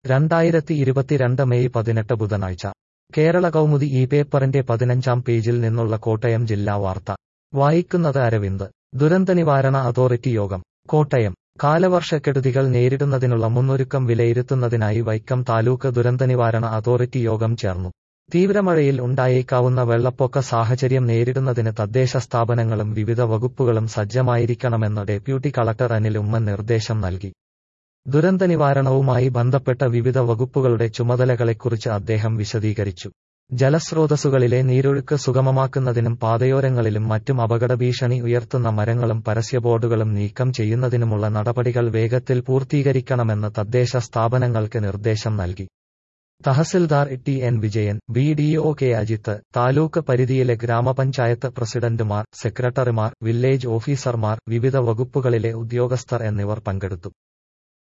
രണ്ടായിരത്തി ഇരുപത്തിരണ്ട് മെയ് പതിനെട്ട് ബുധനാഴ്ച കേരള കൗമുദി ഈ പേപ്പറിന്റെ പതിനഞ്ചാം പേജിൽ നിന്നുള്ള കോട്ടയം ജില്ലാ വാർത്ത വായിക്കുന്നത് അരവിന്ദ് ദുരന്തനിവാരണ അതോറിറ്റി യോഗം കോട്ടയം കാലവർഷക്കെടുതികൾ നേരിടുന്നതിനുള്ള മുന്നൊരുക്കം വിലയിരുത്തുന്നതിനായി വൈക്കം താലൂക്ക് ദുരന്തനിവാരണ അതോറിറ്റി യോഗം ചേർന്നു തീവ്രമഴയിൽ ഉണ്ടായേക്കാവുന്ന വെള്ളപ്പൊക്ക സാഹചര്യം നേരിടുന്നതിന് തദ്ദേശ സ്ഥാപനങ്ങളും വിവിധ വകുപ്പുകളും സജ്ജമായിരിക്കണമെന്ന് ഡെപ്യൂട്ടി കളക്ടർ അനിൽ ഉമ്മൻ നിർദ്ദേശം നൽകി ദുരന്തനിവാരണവുമായി ബന്ധപ്പെട്ട വിവിധ വകുപ്പുകളുടെ ചുമതലകളെക്കുറിച്ച് അദ്ദേഹം വിശദീകരിച്ചു ജലസ്രോതസ്സുകളിലെ നീരൊഴുക്ക് സുഗമമാക്കുന്നതിനും പാതയോരങ്ങളിലും മറ്റും അപകടഭീഷണി ഉയർത്തുന്ന മരങ്ങളും പരസ്യബോർഡുകളും നീക്കം ചെയ്യുന്നതിനുമുള്ള നടപടികൾ വേഗത്തിൽ പൂർത്തീകരിക്കണമെന്ന് തദ്ദേശ സ്ഥാപനങ്ങൾക്ക് നിർദ്ദേശം നൽകി tahsildar T N Vijayan B D O K Ajith taluk പരിധിയിലെ ഗ്രാമപഞ്ചായത്ത് പ്രസിഡന്റുമാർ സെക്രട്ടറിമാർ വില്ലേജ് ഓഫീസർമാർ വിവിധ വകുപ്പുകളിലെ ഉദ്യോഗസ്ഥർ എന്നിവർ പങ്കെടുത്തു